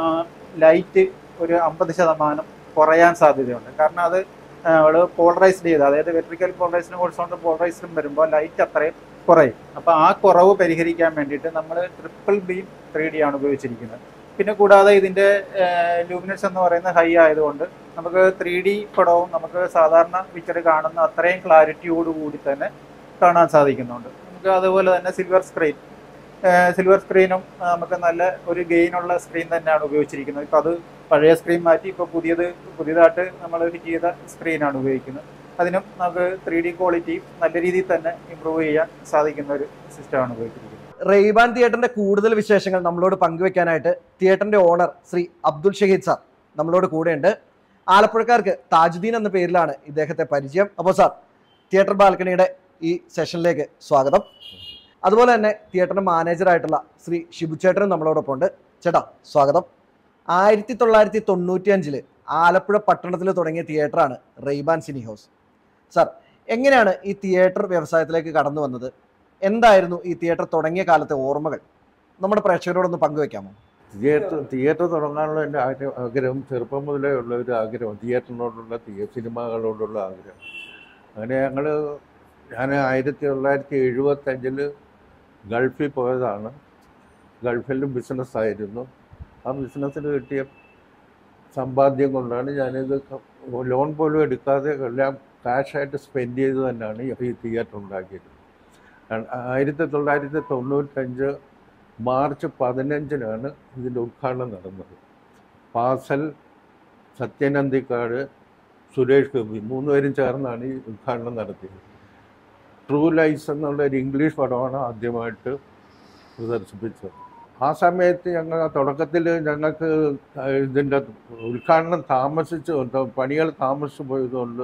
ലൈറ്റ് ഒരു അമ്പത് ശതമാനം കുറയാൻ സാധ്യതയുണ്ട് കാരണം അത് നമ്മൾ പോളറൈസ്ഡ് ചെയ്ത് അതായത് വെർട്ടിക്കൽ പോളറൈസിനും ഹോൾസോണ്ട് പോളറൈസിലും വരുമ്പോൾ ലൈറ്റ് അത്രയും കുറയും അപ്പോൾ ആ കുറവ് പരിഹരിക്കാൻ വേണ്ടിയിട്ട് നമ്മൾ ട്രിപ്പിൾ ബീം ത്രീ ഡി ആണ് ഉപയോഗിച്ചിരിക്കുന്നത് പിന്നെ കൂടാതെ ഇതിന്റെ ലൂമിനസ് എന്ന് പറയുന്ന ഹൈ ആയതുകൊണ്ട് നമുക്ക് ത്രീ ഡി പടവും നമുക്ക് സാധാരണ പിക്ചർ കാണുന്ന അത്രയും ക്ലാരിറ്റിയോട് കൂടി തന്നെ കാണാൻ സാധിക്കുന്നുണ്ട് നമുക്ക് അതുപോലെ തന്നെ സിൽവർ സ്ക്രീൻ സിൽവർ സ്ക്രീനും നമുക്ക് നല്ല ഒരു ഗെയിനുള്ള സ്ക്രീൻ തന്നെയാണ് ഉപയോഗിച്ചിരിക്കുന്നത് ഇപ്പം അത് പഴയ സ്ക്രീൻ മാറ്റി ഇപ്പോൾ പുതിയത് പുതിയതായിട്ട് നമ്മൾ ഫിറ്റ് ചെയ്ത സ്ക്രീനാണ് ഉപയോഗിക്കുന്നത് അതിനും നമുക്ക് ത്രീ ഡി ക്വാളിറ്റി നല്ല രീതിയിൽ തന്നെ ഇമ്പ്രൂവ് ചെയ്യാൻ സാധിക്കുന്ന ഒരു സിസ്റ്റമാണ് ഉപയോഗിച്ചിരിക്കുന്നത് റെയ്ബാൻ തിയേറ്ററിന്റെ കൂടുതൽ വിശേഷങ്ങൾ നമ്മളോട് പങ്കുവെക്കാനായിട്ട് തിയേറ്ററിന്റെ ഓണർ ശ്രീ അബ്ദുൽ ഷഹീദ് സാർ നമ്മളോട് കൂടെയുണ്ട് ആലപ്പുഴക്കാർക്ക് താജുദ്ദീൻ എന്ന പേരിലാണ് ഇദ്ദേഹത്തെ പരിചയം അപ്പോൾ സാർ തിയേറ്റർ ബാൽക്കണിയുടെ ഈ സെഷനിലേക്ക് സ്വാഗതം അതുപോലെ തന്നെ തിയേറ്ററിന്റെ മാനേജറായിട്ടുള്ള ശ്രീ ഷിബുചേട്ടനും നമ്മളോടൊപ്പം ഉണ്ട് ചേട്ടാ സ്വാഗതം ആയിരത്തി തൊള്ളായിരത്തി തൊണ്ണൂറ്റി അഞ്ചില് ആലപ്പുഴ പട്ടണത്തിൽ തുടങ്ങിയ തിയേറ്ററാണ് റെയ്ബാൻ സിനി ഹൗസ് സാർ എങ്ങനെയാണ് ഈ തിയേറ്റർ വ്യവസായത്തിലേക്ക് കടന്നു വന്നത് എന്തായിരുന്നു ഈ തിയേറ്റർ തുടങ്ങിയ കാലത്തെ ഓർമ്മകൾ നമ്മുടെ പ്രേക്ഷകരോടൊന്ന് പങ്കുവെക്കാമോ തിയേറ്റർ തിയേറ്റർ തുടങ്ങാനുള്ള എൻ്റെ ആഗ്രഹം ആഗ്രഹം ചെറുപ്പം മുതലേ ഉള്ള ഒരു ആഗ്രഹം തിയേറ്ററിനോടുള്ള തിയ സിനിമകളോടുള്ള ആഗ്രഹം അങ്ങനെ ഞങ്ങൾ ഞാൻ ആയിരത്തി തൊള്ളായിരത്തി എഴുപത്തഞ്ചിൽ ഗൾഫിൽ പോയതാണ് ഗൾഫിലും ബിസിനസ്സായിരുന്നു ആ ബിസിനസ്സിന് കിട്ടിയ സമ്പാദ്യം കൊണ്ടാണ് ഞാനിത് ക- ലോൺ പോലും എടുക്കാതെ എല്ലാം കാഷായിട്ട് സ്പെൻഡ് ചെയ്ത് തന്നെയാണ് ഈ തിയേറ്റർ ഉണ്ടാക്കിയത് ആയിരത്തി തൊള്ളായിരത്തി തൊണ്ണൂറ്റഞ്ച് മാർച്ച് പതിനഞ്ചിനാണ് ഇതിൻ്റെ ഉദ്ഘാടനം നടന്നത് പാസൽ സത്യനന്ദിക്കാട് സുരേഷ് ഗോപി മൂന്നുപേരും ചേർന്നാണ് ഈ ഉദ്ഘാടനം നടത്തിയത് ട്രൂ ലൈസ് എന്നുള്ള ഒരു ഇംഗ്ലീഷ് പടമാണ് ആദ്യമായിട്ട് പ്രദർശിപ്പിച്ചത് ആ സമയത്ത് ഞങ്ങൾ തുടക്കത്തിൽ ഞങ്ങൾക്ക് ഇതിൻ്റെ ഉദ്ഘാടനം താമസിച്ച് പണികൾ താമസിച്ചു പോയതുകൊണ്ട്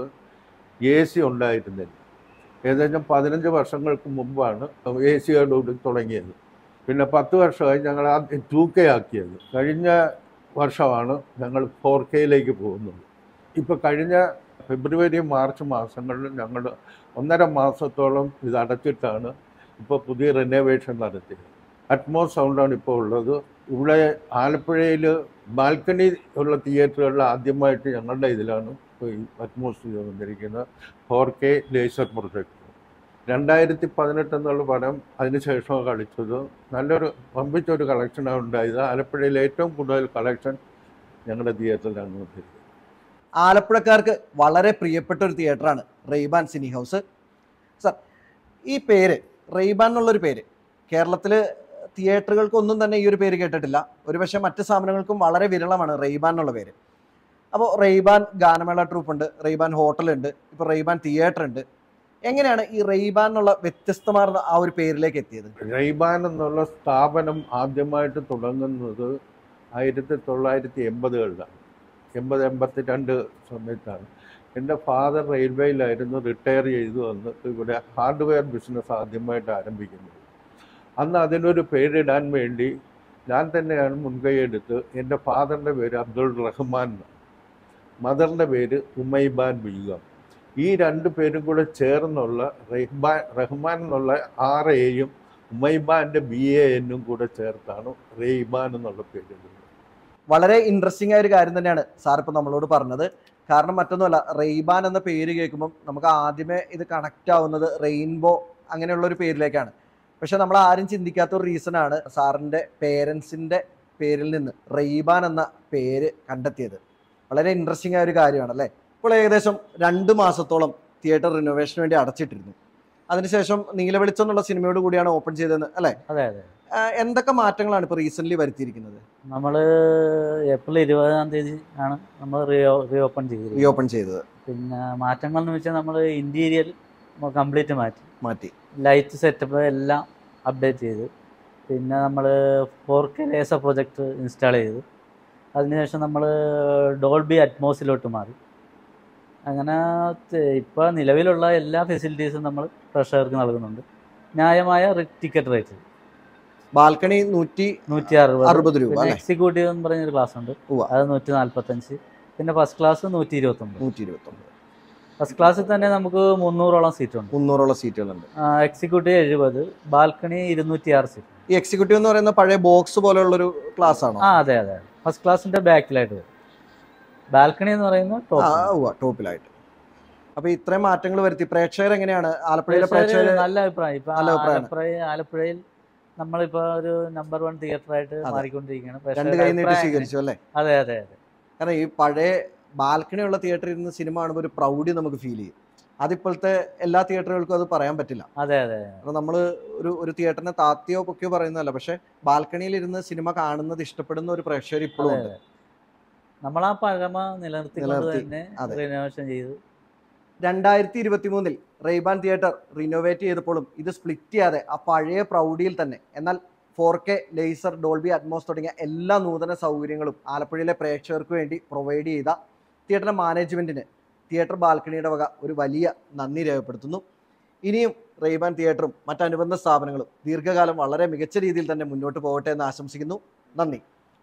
എ സി ഉണ്ടായിരുന്നില്ല ഏകദേശം പതിനഞ്ച് വർഷങ്ങൾക്ക് മുമ്പാണ് എ സിയോടുകൂടി തുടങ്ങിയത് പിന്നെ പത്ത് വർഷമായി ഞങ്ങൾ ആ ടു കെ ആക്കിയത് കഴിഞ്ഞ വർഷമാണ് ഞങ്ങൾ ഫോർ കെയിലേക്ക് പോകുന്നത് ഇപ്പോൾ കഴിഞ്ഞ ഫെബ്രുവരി മാർച്ച് മാസങ്ങളിൽ ഞങ്ങൾ ഒന്നര മാസത്തോളം ഇത് അടച്ചിട്ടാണ് ഇപ്പോൾ പുതിയ റിനോവേഷൻ നടത്തിയത് അറ്റ്മോ സൗണ്ടാണ് ഇപ്പോൾ ഉള്ളത് ഇവിടെ ആലപ്പുഴയിൽ ബാൽക്കണി ഉള്ള തിയേറ്ററുകളിൽ ആദ്യമായിട്ട് ഞങ്ങളുടെ ഇതിലാണ് ഇപ്പോൾ ഈ അറ്റ്മോസ് ചെയ്ത് വന്നിരിക്കുന്നത് ഫോർ കെ ലേസർ പ്രൊജക്ടർ രണ്ടായിരത്തി പതിനെട്ട് എന്നുള്ള പടം അതിനുശേഷം കളിച്ചത് നല്ലൊരു വമ്പിച്ചൊരു കളക്ഷനാണ് ഉണ്ടായത് ആലപ്പുഴയിൽ ഏറ്റവും കൂടുതൽ കളക്ഷൻ ഞങ്ങളുടെ തിയേറ്ററിലാണ് വന്നിരിക്കുന്നത് ആലപ്പുഴക്കാർക്ക് വളരെ പ്രിയപ്പെട്ട ഒരു തിയേറ്ററാണ് റെയ്ബാൻ സിനി ഹൗസ് സർ ഈ പേര് റെയ്ബാൻ എന്നുള്ളൊരു പേര് കേരളത്തിൽ തിയേറ്ററുകൾക്കൊന്നും തന്നെ ഈ ഒരു പേര് കേട്ടിട്ടില്ല ഒരുപക്ഷെ മറ്റ് സ്ഥാപനങ്ങൾക്കും വളരെ വിരളമാണ് റെയ്ബാൻ എന്നുള്ള പേര് അപ്പോൾ റെയ്ബാൻ ഗാനമേള ട്രൂപ്പ് ഉണ്ട് റെയ്ബാൻ ഹോട്ടൽ ഉണ്ട് ഇപ്പോൾ റെയ്ബാൻ തിയേറ്റർ ഉണ്ട് എങ്ങനെയാണ് ഈ റെയ്ബാൻ എന്നുള്ള വ്യത്യസ്തമാർന്ന ആ ഒരു പേരിലേക്ക് എത്തിയത് റൈബാൻ എന്നുള്ള സ്ഥാപനം ആദ്യമായിട്ട് തുടങ്ങുന്നത് ആയിരത്തി തൊള്ളായിരത്തി എൺപതുകളിലാണ് എൺപത് എൺപത്തി രണ്ട് സമയത്താണ് എൻ്റെ ഫാദർ റെയിൽവേയിലായിരുന്നു റിട്ടയർ ചെയ്തു വന്നിട്ട് ഇവിടെ ഹാർഡ്വെയർ ബിസിനസ് ആദ്യമായിട്ട് ആരംഭിക്കുന്നത് അന്ന് അതിനൊരു പേരിടാൻ വേണ്ടി ഞാൻ തന്നെയാണ് മുൻകൈയെടുത്ത് എൻ്റെ ഫാദറിൻ്റെ പേര് അബ്ദുൾ റഹ്മാൻ എന്നാണ് മദറിൻ്റെ പേര് ഉമൈബാൻ ബീഗം ഈ രണ്ട് പേരും കൂടെ ചേർന്നുള്ള റഹ്മാൻ റഹ്മാൻ എന്നുള്ള ആർ എയും ഉമൈബാൻ്റെ ബി എ എന്നും കൂടെ ചേർത്താണ് റെയ്ബാൻ എന്നുള്ള പേര് ഇടുന്നത്. വളരെ ഇൻട്രസ്റ്റിംഗ് ആയ ഒരു കാര്യം തന്നെയാണ് സാർ ഇപ്പോൾ നമ്മളോട് പറഞ്ഞത് കാരണം മറ്റൊന്നുമല്ല റെയ്ബാൻ എന്ന പേര് കേൾക്കുമ്പം നമുക്ക് ആദ്യമേ ഇത് കണക്റ്റ് ആവുന്നത് റെയിൻബോ അങ്ങനെയുള്ള ഒരു പേരിലേക്കാണ് പക്ഷെ നമ്മൾ ആരും ചിന്തിക്കാത്ത ഒരു റീസൺ ആണ് സാറിൻ്റെ പേരൻസിൻ്റെ പേരിൽ നിന്ന് റെയ്ബാൻ എന്ന പേര് കണ്ടെത്തിയത് വളരെ ഇൻട്രസ്റ്റിംഗ് ആയ ഒരു കാര്യമാണ് അല്ലേ ഇപ്പോൾ ഏകദേശം രണ്ട് മാസത്തോളം തിയേറ്റർ റിനോവേഷന് വേണ്ടി അടച്ചിട്ടിരുന്നു അതിനുശേഷം നീലവെളിച്ചം എന്നുള്ള സിനിമയോട് കൂടിയാണ് ഓപ്പൺ ചെയ്തതെന്ന് അല്ലേ അതെ അതെ ആ, എന്തൊക്കെ മാറ്റങ്ങളാണ് ഇപ്പോൾ റീസെന്റ് വരുത്തിയിരിക്കുന്നത് നമ്മൾ ഏപ്രിൽ ഇരുപതാം തീയതി ആണ് നമ്മൾ റിയോ റീഓപ്പൺ ചെയ്തിരിക്കുന്നത് റീഓപ്പൺ ചെയ്തത് പിന്നെ മാറ്റങ്ങൾ എന്ന് വെച്ചാൽ നമ്മൾ ഇന്റീരിയൽ കംപ്ലീറ്റ് മാറ്റി മാറ്റി ലൈറ്റ് സെറ്റപ്പ് എല്ലാം അപ്ഡേറ്റ് ചെയ്തു പിന്നെ നമ്മൾ four K laser project install ചെയ്തു അതിനുശേഷം നമ്മൾ ഡോൾബി അറ്റ്മോസിലോട്ട് മാറി അങ്ങനെ ഇപ്പോൾ നിലവിലുള്ള എല്ലാ ഫെസിലിറ്റീസും നമ്മൾ പ്രേക്ഷകർക്ക് നൽകുന്നുണ്ട് ന്യായമായ ടിക്കറ്റ് റേറ്റ് ബാൽക്കണി നൂറ്റി നൂറ്റി അറുപത് അറുപത് രൂപ പിന്നെ അല്ലേ എക്സിക്യൂട്ടീവ് എന്ന് പറഞ്ഞൊരു ക്ലാസ് ഉണ്ട് ഉവ്വ. അത് നൂറ്റി നാല്പത്തഞ്ച് പിന്നെ ഫസ്റ്റ് ക്ലാസ് നൂറ്റി ഇരുപത്തൊമ്പത് നൂറ്റി ഇരുപത്തി ഒമ്പത് ഫസ്റ്റ് ക്ലാസ്സിൽ തന്നെ നമുക്ക് മുന്നൂറോളം സീറ്റ് ഉണ്ട് മുന്നൂറോളം സീറ്റുകളുണ്ട് എക്സിക്യൂട്ടീവ് എഴുപത് ബാൽക്കണി ഇരുന്നൂറ്റി ആറ് സീറ്റ് ഈ എക്സിക്യൂട്ടീവ് എന്ന് പറയുന്ന പഴയ ബോക്സ് പോലെയുള്ളൊരു ക്ലാസ് ആണോ ആ അതെ അതെ ഫസ്റ്റ് ക്ലാസ്സിന്റെ ബാക്കിലായിട്ട് വരും ബാൽക്കണി എന്ന് പറയുന്നത് ആ ടോപ്പ് ഉവ്വ, ടോപ്പിലായിട്ട് അപ്പൊ ഇത്രയും മാറ്റങ്ങൾ വരുത്തി പ്രേക്ഷകർ എങ്ങനെയാണ് ആലപ്പുഴയിലെ പ്രേക്ഷകർ നല്ല അഭിപ്രായം ഇപ്പൊ നല്ല അഭിപ്രായമാണ്. ആലപ്പുഴ ആലപ്പുഴയിൽ നമ്മളിപ്പോ ഒരു നമ്പർ വൺ തിയേറ്റർ ആയിട്ട് അതെ. മാറിക്കൊണ്ടിരിക്കുകയാണ് പക്ഷേ രണ്ട് കൈ നീട്ടി അഭിപ്രായം സ്വീകരിച്ചു അല്ലേ അതെ അതെ അതെ കാരണം ഈ പഴയ ബാൽക്കണി ഉള്ള തിയേറ്ററിൽ ഇരുന്ന് സിനിമ കാണുമ്പോൾ ഒരു പ്രൗഢി നമുക്ക് ഫീൽ ചെയ്യും അതിപ്പോഴത്തെ എല്ലാ തിയേറ്ററുകൾക്കും അത് പറയാൻ പറ്റില്ല അതെ അതെ കാരണം നമ്മൾ ഒരു ഒരു തിയേറ്ററിനെ താത്തിയോ പൊക്കിയോ പറയുന്നതല്ല പക്ഷെ ബാൽക്കണിയിൽ ഇരുന്ന് സിനിമ കാണുന്നത് ഇഷ്ടപ്പെടുന്ന ഒരു പ്രേക്ഷകർ ഇപ്പോഴും അതെ, ഉണ്ട് നമ്മൾ ആ പഴമ നിലനിർത്തിക്കൊണ്ട് നിലനിർത്തി, തന്നെ അതെ. റിനോവേഷൻ ചെയ്തു രണ്ടായിരത്തി ഇരുപത്തി മൂന്നിൽ റെയ്ബാൻ തിയേറ്റർ റിനോവേറ്റ് ചെയ്തപ്പോഴും ഇത് സ്പ്ലിറ്റ് ചെയ്യാതെ ആ പഴയ പ്രൗഢിയിൽ തന്നെ എന്നാൽ four K laser Dolby Atmos തുടങ്ങിയ എല്ലാ നൂതന സൗകര്യങ്ങളും ആലപ്പുഴയിലെ പ്രേക്ഷകർക്ക് വേണ്ടി പ്രൊവൈഡ് ചെയ്ത തിയേറ്ററിന്റെ മാനേജ്മെന്റിന് തിയേറ്റർ ബാൽക്കണിയുടെ വക ഒരു വലിയ നന്ദി രേഖപ്പെടുത്തുന്നു ഇനിയും റെയ്ബാൻ തിയേറ്ററും മറ്റനുബന്ധ സ്ഥാപനങ്ങളും ദീർഘകാലം വളരെ മികച്ച രീതിയിൽ തന്നെ മുന്നോട്ട് പോകട്ടെ എന്ന് ആശംസിക്കുന്നു നന്ദി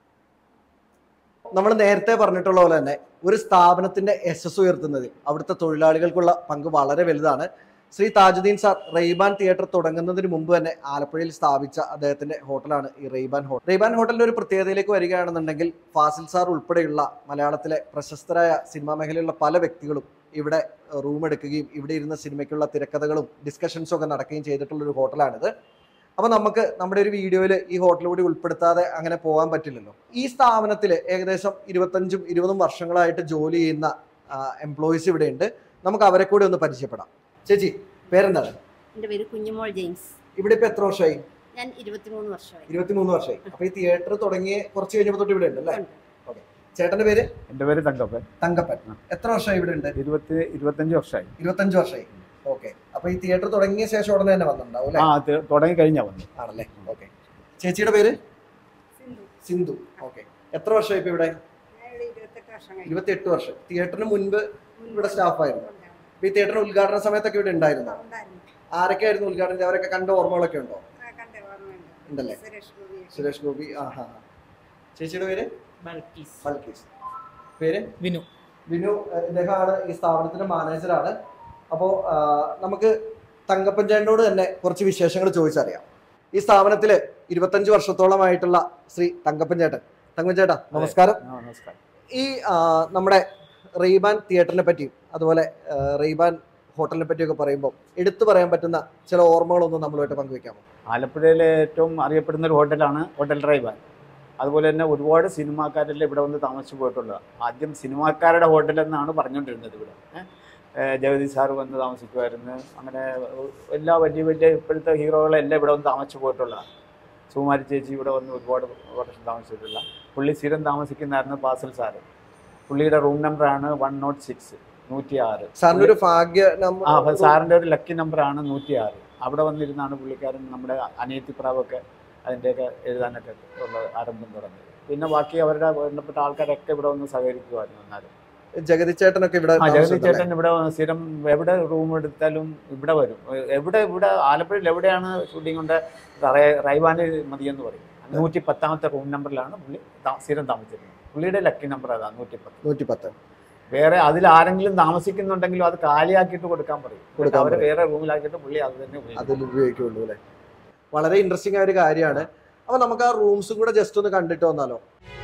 നമ്മൾ നേരത്തെ പറഞ്ഞിട്ടുള്ള പോലെ തന്നെ ഒരു സ്ഥാപനത്തിന്റെ യശസ് ഉയർത്തുന്നതിൽ അവിടുത്തെ തൊഴിലാളികൾക്കുള്ള പങ്ക് വളരെ വലുതാണ് Shri Thajudheen sir Rayban theatre തുടങ്ങുന്നതിന് മുമ്പ് തന്നെ ആലപ്പുഴയിൽ സ്ഥാപിച്ച അദ്ദേഹത്തിന്റെ ഹോട്ടലാണ് ഈ റെയ്ബാൻ ഹോട്ടൽ റെയ്ബാൻ ഹോട്ടലിന്റെ ഒരു പ്രത്യേകതയിലേക്ക് വരികയാണെന്നുണ്ടെങ്കിൽ ഫാസിൽ സാർ ഉൾപ്പെടെയുള്ള മലയാളത്തിലെ പ്രശസ്തരായ സിനിമാ മേഖലയിലുള്ള പല വ്യക്തികളും ഇവിടെ റൂം എടുക്കുകയും ഇവിടെ ഇരുന്ന സിനിമയ്ക്കുള്ള തിരക്കഥകളും ഡിസ്കഷൻസും ഒക്കെ നടക്കുകയും ചെയ്തിട്ടുള്ള ഒരു ഹോട്ടലാണിത് അപ്പൊ നമുക്ക് നമ്മുടെ ഒരു വീഡിയോയിൽ ഈ ഹോട്ടൽ കൂടി ഉൾപ്പെടുത്താതെ അങ്ങനെ പോകാൻ പറ്റില്ലല്ലോ ഈ സ്ഥാപനത്തിൽ ഏകദേശം ഇരുപത്തഞ്ചും ഇരുപതും വർഷങ്ങളായിട്ട് ജോലി ചെയ്യുന്ന എംപ്ലോയീസ് ഇവിടെ ഉണ്ട് നമുക്ക് അവരെ കൂടി ഒന്ന് പരിചയപ്പെടാം ചേച്ചി പേരെന്താണ് എൻ്റെ പേര് കുഞ്ഞുമോൾ ജെയിംസ് ഇവിടെ ഇപ്പൊ എത്ര വർഷമായി ഞാൻ ഇരുപത്തിമൂന്ന് വർഷമായി ഇരുപത്തിമൂന്ന് വർഷമായി അപ്പൊ ഈ തിയേറ്റർ തുടങ്ങി കുറച്ച് കഴിഞ്ഞപ്പോ തൊട്ട് ഇവിടെ ഉണ്ട് അല്ലേ ഉണ്ട്. ചേട്ടന്റെ പേര് എൻ്റെ പേര് തങ്കപ്പൻ തങ്കപ്പൻ എത്ര വർഷമായി ഇവിടെ ഉണ്ട് ഇരുപത്തി ഇരുപത്തഞ്ച് വർഷമായി ഇരുപത്തഞ്ച് വർഷമായി ഓക്കെ അപ്പൊ ഈ തിയേറ്റർ തുടങ്ങിയ ശേഷം ഉടനെ തന്നെ വന്നിട്ടുണ്ടാവും അല്ലേ ആ അത് തുടങ്ങി കഴിഞ്ഞാ വന്നു ആണല്ലേ ഓക്കെ ചേച്ചിയുടെ പേര് സിന്ധു സിന്ധു ഓക്കെ എത്ര വർഷമായി ഇപ്പൊ ഇവിടെ ഞാനിവിടെ ഇരുപത്തെട്ട് വർഷം കഴിഞ്ഞു. ഇരുപത്തിയെട്ട് വർഷം തിയേറ്ററിന് മുൻപ് ഇവിടെ സ്റ്റാഫായിരുന്നു ഉണ്ടായിരുന്നു. ഇപ്പൊ ഈ തിയേറ്ററിന് ഉദ്ഘാടന സമയത്തൊക്കെ ഇവിടെ ഉണ്ടായിരുന്നു ഉണ്ടായിരുന്നു. ആരൊക്കെയായിരുന്നു ഉദ്ഘാടനം അവരൊക്കെ കണ്ട ഓർമ്മകളൊക്കെ ഉണ്ടോ ആ, കണ്ടേ, ഓർമ്മയുണ്ട്. ഉണ്ടല്ലേ സുരേഷ് ഗോപി സുരേഷ് ഗോപി ആ ഹാ ഹാ. ചേച്ചിയുടെ പേര് ബൾക്കീസ്. മൽക്കീസ് പേര് വിനു വിനു ഏഹ് ഇദ്ദേഹമാണ് ഈ സ്ഥാപനത്തിന്റെ മാനേജറാണ് അപ്പോൾ നമുക്ക് തങ്കപ്പൻ ചേട്ടനോട് തന്നെ കുറച്ച് വിശേഷങ്ങൾ ചോദിച്ചറിയാം ഈ സ്ഥാപനത്തിൽ ഇരുപത്തഞ്ച് വർഷത്തോളമായിട്ടുള്ള ശ്രീ തങ്കപ്പൻ ചേട്ടൻ തങ്കപ്പൻ ചേട്ടാ നമസ്കാരം ആ, നമസ്കാരം ഈ ആ, നമ്മുടെ റെയ്ബാൻ തിയേറ്ററിനെ പറ്റിയും അതുപോലെ ആ, റെയ്ബാൻ ഹോട്ടലിനെ പറ്റിയൊക്കെ പറയുമ്പോൾ എടുത്തു പറയാൻ പറ്റുന്ന ചില ഓർമ്മകളൊന്നും നമ്മളുമായിട്ട് പങ്കുവെക്കാമോ ആലപ്പുഴയിലെ ഏറ്റവും അറിയപ്പെടുന്ന ഒരു ഹോട്ടലാണ് ഹോട്ടൽ ഡ്രൈവർ അതുപോലെ തന്നെ ഒരുപാട് സിനിമാക്കാരെല്ലാം ഇവിടെ വന്ന് താമസിച്ചു പോയിട്ടുള്ളത് ആദ്യം സിനിമാക്കാരുടെ ഹോട്ടൽ എന്നാണ് പറഞ്ഞുകൊണ്ടിരുന്നത് ഇവിടെ ഏഹ്. ഏഹ് ജഗതി സാറ് വന്ന് താമസിക്കുമായിരുന്നു അങ്ങനെ എല്ലാ വലിയ വലിയ ഇപ്പോഴത്തെ ഹീറോകളെല്ലാം ഇവിടെ വന്ന് താമസിച്ചു പോയിട്ടുള്ളതാണ് സുകുമാരി ചേച്ചി ഇവിടെ വന്ന് ഒരുപാട് വർഷം താമസിച്ചിട്ടുള്ള പുള്ളി സ്ഥിരം താമസിക്കുന്നതായിരുന്നു പാസൽ സാറ് പുള്ളിയുടെ റൂം നമ്പറാണ് വൺ നോട്ട് സിക്സ് നൂറ്റി ആറ് സാറിന്റെ ഒരു ഭാഗ്യ നമ്പർ ആ അപ്പം സാറിൻ്റെ ഒരു ലക്കി നമ്പറാണ് നൂറ്റി ആറ് അവിടെ വന്നിരുന്നാണ് പുള്ളിക്കാരൻ നമ്മുടെ അനിയത്തിപ്രാവൊക്കെ അതിൻ്റെയൊക്കെ എഴുതാനൊക്കെ ഉള്ള ആരംഭം തുടങ്ങിയത് പിന്നെ ബാക്കി അവരുടെ ബന്ധപ്പെട്ട ആൾക്കാരൊക്കെ ഇവിടെ വന്ന് സഹകരിക്കുമായിരുന്നു എന്നാലും ജഗതി ചേട്ടനൊക്കെ ഇവിടെ ആ ജഗതി താമസിച്ചിട്ടുണ്ടല്ലേ? ചേട്ടൻ ഇവിടെ വന്ന് സ്ഥിരം എവിടെ റൂം എടുത്താലും ഇവിടെ വരും എവിടെ ഇവിടെ ആലപ്പുഴയിൽ എവിടെയാണ് ഷൂട്ടിംഗ് കൊണ്ട് റൈ- റൈവാന് മതിയെന്ന് പറയും നൂറ്റി പത്താമത്തെ റൂം നമ്പറിലാണ് പുള്ളി താ- സ്ഥിരം താമസിച്ചിരുന്നത് പുള്ളിയുടെ ലക്കി നമ്പർ അതാണ് നൂറ്റി പത്ത് നൂറ്റി പത്ത് വേറെ അതിൽ ആരെങ്കിലും താമസിക്കുന്നുണ്ടെങ്കിലും അത് കാലിയാക്കിയിട്ട് കൊടുക്കാൻ പറയും കൊടുക്കാൻ അവർ പറയും. വേറെ റൂമിലാക്കിയിട്ട് പുള്ളി അത് തന്നെ ഉപയോഗിക്കും അതിൽ ഉപയോഗിക്കുള്ളൂ അല്ലേ വളരെ ഇൻട്രസ്റ്റിംഗ് ആയ ഒരു കാര്യമാണ് അപ്പൊ നമുക്ക് ആ റൂംസും കൂടെ ജസ്റ്റ് ഒന്ന് കണ്ടിട്ട് വന്നാലോ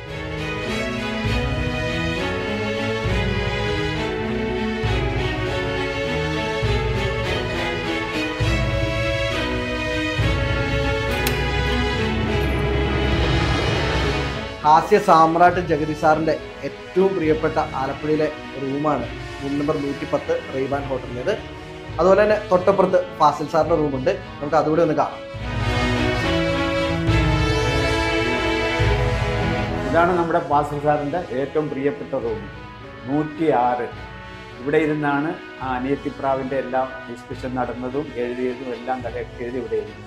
ഹാസ്യ സാമ്രാട്ട് ജഗതി സാറിന്റെ ഏറ്റവും പ്രിയപ്പെട്ട ആലപ്പുഴയിലെ റൂമാണ് റൂം നമ്പർ നൂറ്റി പത്ത് റെയ്ബാൻ ഹോട്ടലിലേത് അതുപോലെ തന്നെ തൊട്ടപ്പുറത്ത് ഫാസിൽ സാറിന്റെ റൂമുണ്ട് നമുക്ക് അതുകൂടി ഒന്ന് കാണാം ഇതാണ് നമ്മുടെ പാസൽ സാറിൻ്റെ ഏറ്റവും പ്രിയപ്പെട്ട റൂം നൂറ്റി ആറ് ഇവിടെ ഇരുന്നാണ് ആ അനിയത്തിപ്രാവിൻ്റെ എല്ലാം ഡിസ്കഷൻ നടന്നതും എഴുതിയതും എല്ലാം കഥ എഴുതി ഇവിടെ ഇരുന്നു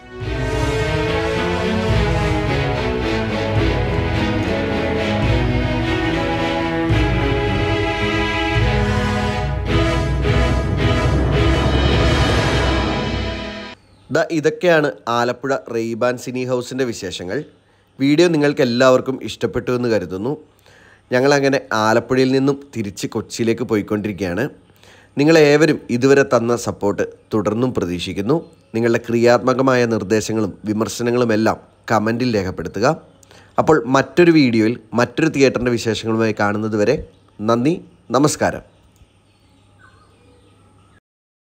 ദാ ഇതൊക്കെയാണ് ആലപ്പുഴ റെയ്ബാൻ സിനി ഹൗസിൻ്റെ വിശേഷങ്ങൾ വീഡിയോ നിങ്ങൾക്ക് എല്ലാവർക്കും ഇഷ്ടപ്പെട്ടു എന്ന് കരുതുന്നു ഞങ്ങളങ്ങനെ ആലപ്പുഴയിൽ നിന്നും തിരിച്ച് കൊച്ചിയിലേക്ക് പോയിക്കൊണ്ടിരിക്കുകയാണ് നിങ്ങളേവരും ഇതുവരെ തന്ന സപ്പോർട്ട് തുടർന്നും പ്രതീക്ഷിക്കുന്നു നിങ്ങളുടെ ക്രിയാത്മകമായ നിർദ്ദേശങ്ങളും വിമർശനങ്ങളുമെല്ലാം കമൻറ്റിൽ രേഖപ്പെടുത്തുക അപ്പോൾ മറ്റൊരു വീഡിയോയിൽ മറ്റൊരു തിയേറ്ററിൻ്റെ വിശേഷങ്ങളുമായി കാണുന്നത് വരെ നന്ദി നമസ്കാരം